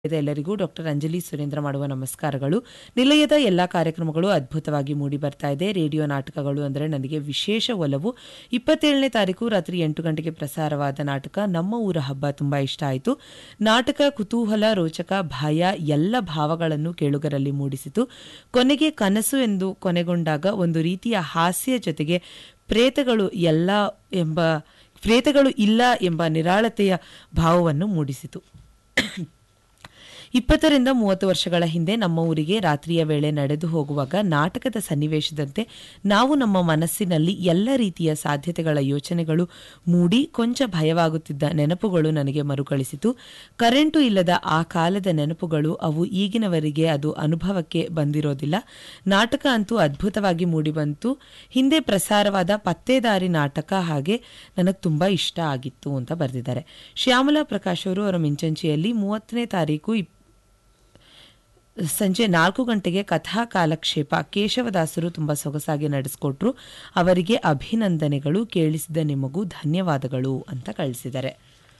ಎಲ್ಲರಿಗೂ ಡಾಕ್ಟರ್ ಅಂಜಲಿ ಸುರೇಂದ್ರ ಮಾಡುವ ನಮಸ್ಕಾರಗಳು ನಿಲಯದ ಎಲ್ಲಾ ಕಾರ್ಯಕ್ರಮಗಳು ಅದ್ಭುತವಾಗಿ ಮೂಡಿ ಬರ್ತಾ ಇದೆ ರೇಡಿಯೋ ನಾಟಕಗಳು ಅಂದರೆ ನನಗೆ ವಿಶೇಷ ಒಲವು ಇಪ್ಪತ್ತೇಳನೇ ತಾರೀಕು ರಾತ್ರಿ ಎಂಟು ಗಂಟೆಗೆ ಪ್ರಸಾರವಾದ ನಾಟಕ ನಮ್ಮ ಊರ ಹಬ್ಬ ತುಂಬಾ ಇಷ್ಟ ಆಯಿತು ನಾಟಕ ಕುತೂಹಲ ರೋಚಕ ಭಯ ಎಲ್ಲ ಭಾವಗಳನ್ನು ಕೇಳುಗರಲ್ಲಿ ಮೂಡಿಸಿತು ಕೊನೆಗೆ ಕನಸು ಎಂದು ಕೊನೆಗೊಂಡಾಗ ಒಂದು ರೀತಿಯ ಹಾಸ್ಯ ಜೊತೆಗೆ ಪ್ರೇತಗಳು ಎಲ್ಲ ಎಂಬ ಪ್ರೇತಗಳು ಇಲ್ಲ ಎಂಬ ನಿರಾಳತೆಯ ಭಾವವನ್ನು ಮೂಡಿಸಿತು ಇಪ್ಪತ್ತರಿಂದ ಮೂವತ್ತು ವರ್ಷಗಳ ಹಿಂದೆ ನಮ್ಮ ಊರಿಗೆ ರಾತ್ರಿಯ ವೇಳೆ ನಡೆದು ಹೋಗುವಾಗ ನಾಟಕದ ಸನ್ನಿವೇಶದಂತೆ ನಾವು ನಮ್ಮ ಮನಸ್ಸಿನಲ್ಲಿ ಎಲ್ಲ ರೀತಿಯ ಸಾಧ್ಯತೆಗಳ ಯೋಚನೆಗಳು ಮೂಡಿ ಕೊಂಚ ಭಯವಾಗುತ್ತಿದ್ದ ನೆನಪುಗಳು ನನಗೆ ಮರುಕಳಿಸಿತು ಕರೆಂಟು ಇಲ್ಲದ ಆ ಕಾಲದ ನೆನಪುಗಳು ಅವು ಈಗಿನವರಿಗೆ ಅದು ಅನುಭವಕ್ಕೆ ಬಂದಿರೋದಿಲ್ಲ ನಾಟಕ ಅಂತೂ ಅದ್ಭುತವಾಗಿ ಮೂಡಿಬಂತು ಹಿಂದೆ ಪ್ರಸಾರವಾದ ಪತ್ತೇದಾರಿ ನಾಟಕ ಹಾಗೆ ನನಗೆ ತುಂಬಾ ಇಷ್ಟ ಆಗಿತ್ತು ಅಂತ ಬರೆದಿದ್ದಾರೆ ಶ್ಯಾಮಲಾ ಪ್ರಕಾಶ್ ಅವರು ಅವರ ಮಿಂಚಂಚಿಯಲ್ಲಿ ಮೂವತ್ತನೇ ತಾರೀಕು ಇಪ್- ಸಂಜೆ ನಾಲ್ಕು ಗಂಟೆಗೆ ಕಥಾ ಕಾಲಕ್ಷೇಪ ಕೇಶವದಾಸರು ತುಂಬಾ ಸೊಗಸಾಗಿ ನಡೆಸಿಕೊಟ್ರು ಅವರಿಗೆ ಅಭಿನಂದನೆಗಳು ಕೇಳಿಸಿದ ನಿಮಗೂ ಧನ್ಯವಾದಗಳು ಅಂತ ಕಳಿಸಿದ್ದಾರೆ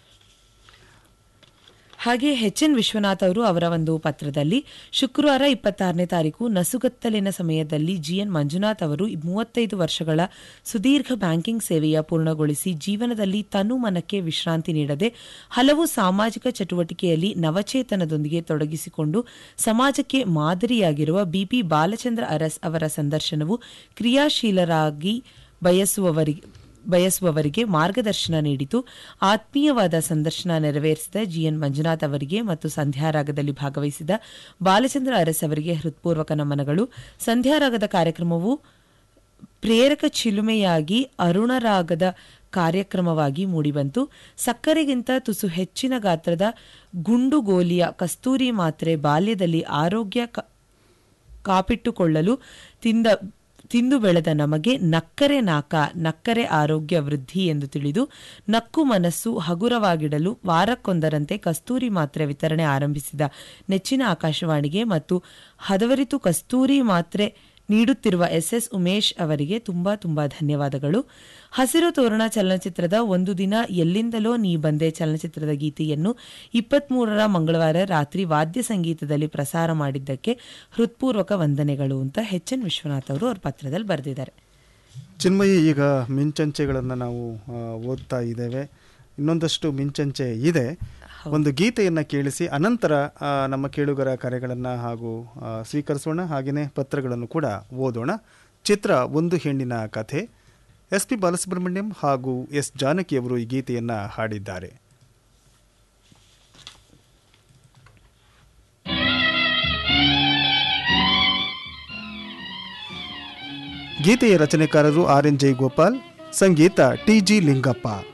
ಹಾಗೆ ಎಚ್ ಎನ್ ವಿಶ್ವನಾಥ್ ಅವರು ಅವರ ಒಂದು ಪತ್ರದಲ್ಲಿ ಶುಕ್ರವಾರ ಇಪ್ಪತ್ತಾರನೇ ತಾರೀಕು ನಸುಗತ್ತಲಿನ ಸಮಯದಲ್ಲಿ ಜಿಎನ್ ಮಂಜುನಾಥ್ ಅವರು ಮೂವತ್ತೈದು ವರ್ಷಗಳ ಸುದೀರ್ಘ ಬ್ಯಾಂಕಿಂಗ್ ಸೇವೆಯ ಪೂರ್ಣಗೊಳಿಸಿ ಜೀವನದಲ್ಲಿ ತನು ಮನಕ್ಕೆ ವಿಶ್ರಾಂತಿ ನೀಡದೆ ಹಲವು ಸಾಮಾಜಿಕ ಚಟುವಟಿಕೆಯಲ್ಲಿ ನವಚೇತನದೊಂದಿಗೆ ತೊಡಗಿಸಿಕೊಂಡು ಸಮಾಜಕ್ಕೆ ಮಾದರಿಯಾಗಿರುವ ಬಿಪಿ ಬಾಲಚಂದ್ರ ಅರಸ್ ಅವರ ಸಂದರ್ಶನವು ಕ್ರಿಯಾಶೀಲರಾಗಿ ಬಯಸುವವರಿಗೆ ಬಯಸುವವರಿಗೆ ಮಾರ್ಗದರ್ಶನ ನೀಡಿತು ಆತ್ಮೀಯವಾದ ಸಂದರ್ಶನ ನೆರವೇರಿಸಿದ ಜಿಎನ್ ಮಂಜುನಾಥ್ ಅವರಿಗೆ ಮತ್ತು ಸಂಧ್ಯಾರಾಗದಲ್ಲಿ ಭಾಗವಹಿಸಿದ ಬಾಲಚಂದ್ರ ಅರಸ್ ಅವರಿಗೆ ಹೃತ್ಪೂರ್ವಕ ನಮನಗಳು ಸಂಧ್ಯಾರಾಗದ ಕಾರ್ಯಕ್ರಮವು ಪ್ರೇರಕ ಚಿಲುಮೆಯಾಗಿ ಅರುಣರಾಗದ ಕಾರ್ಯಕ್ರಮವಾಗಿ ಮೂಡಿಬಂತು ಸಕ್ಕರೆಗಿಂತ ತುಸು ಹೆಚ್ಚಿನ ಗಾತ್ರದ ಗುಂಡುಗೋಲಿಯ ಕಸ್ತೂರಿ ಮಾತ್ರೆ ಬಾಲ್ಯದಲ್ಲಿ ಆರೋಗ್ಯ ಕ- ಕಾಪಿಟ್ಟುಕೊಳ್ಳಲು ತಿಂದ ತಿಂದು ಬೆಳೆದ ನಮಗೆ ನಕ್ಕರೆ ನಾಕ ನಕ್ಕರೆ ಆರೋಗ್ಯ ವೃದ್ಧಿ ಎಂದು ತಿಳಿದು ನಕ್ಕು ಮನಸ್ಸು ಹಗುರವಾಗಿಡಲು ವಾರಕ್ಕೊಂದರಂತೆ ಕಸ್ತೂರಿ ಮಾತ್ರೆ ವಿತರಣೆ ಆರಂಭಿಸಿದ ನೆಚ್ಚಿನ ಆಕಾಶವಾಣಿಗೆ ಮತ್ತು ಹದವರಿತು ಕಸ್ತೂರಿ ಮಾತ್ರೆ ನೀಡುತ್ತಿರುವ ಎಸ್ಎಸ್ ಉಮೇಶ್ ಅವರಿಗೆ ತುಂಬಾ ತುಂಬಾ ಧನ್ಯವಾದಗಳು ಹಸಿರು ತೋರಣ ಚಲನಚಿತ್ರದ ಒಂದು ದಿನ ಎಲ್ಲಿಂದಲೋ ನೀ ಬಂದೆ ಚಲನಚಿತ್ರದ ಗೀತೆಯನ್ನು ಇಪ್ಪತ್ಮೂರರ ಮಂಗಳವಾರ ರಾತ್ರಿ ವಾದ್ಯ ಸಂಗೀತದಲ್ಲಿ ಪ್ರಸಾರ ಮಾಡಿದ್ದಕ್ಕೆ ಹೃತ್ಪೂರ್ವಕ ವಂದನೆಗಳು ಅಂತ ಎಚ್ ಎನ್ ವಿಶ್ವನಾಥ್ ಅವರು ಅವ್ರ ಪತ್ರದಲ್ಲಿ ಬರೆದಿದ್ದಾರೆ ಚಿನ್ಮಯಿ ಈಗ ಮಿಂಚಂಚೆಗಳನ್ನು ನಾವು ಆ, ಓದ್ತಾ ಇದ್ದೇವೆ ಇನ್ನೊಂದಷ್ಟು ಮಿಂಚಂಚೆ ಇದೆ ಒಂದು ಗೀತೆಯನ್ನು ಕೇಳಿಸಿ ಅನಂತರ ಆ, ನಮ್ಮ ಕೇಳುಗರ ಕರೆಗಳನ್ನು ಹಾಗೂ ಆ, ಸ್ವೀಕರಿಸೋಣ ಹಾಗೆಯೇ ಪತ್ರಗಳನ್ನು ಕೂಡ ಓದೋಣ ಚಿತ್ರ ಒಂದು ಹೆಣ್ಣಿನ ಕಥೆ ಎಸ್ ಪಿ ಬಾಲಸುಬ್ರಹ್ಮಣ್ಯಂ ಹಾಗೂ ಎಸ್ ಜಾನಕಿಯವರು ಈ ಗೀತೆಯನ್ನು ಹಾಡಿದ್ದಾರೆ ಗೀತೆಯ ರಚನೆಕಾರರು ಆರ್ ಎನ್ ಜೈ ಗೋಪಾಲ್ ಸಂಗೀತ ಟಿ ಜಿ ಲಿಂಗಪ್ಪ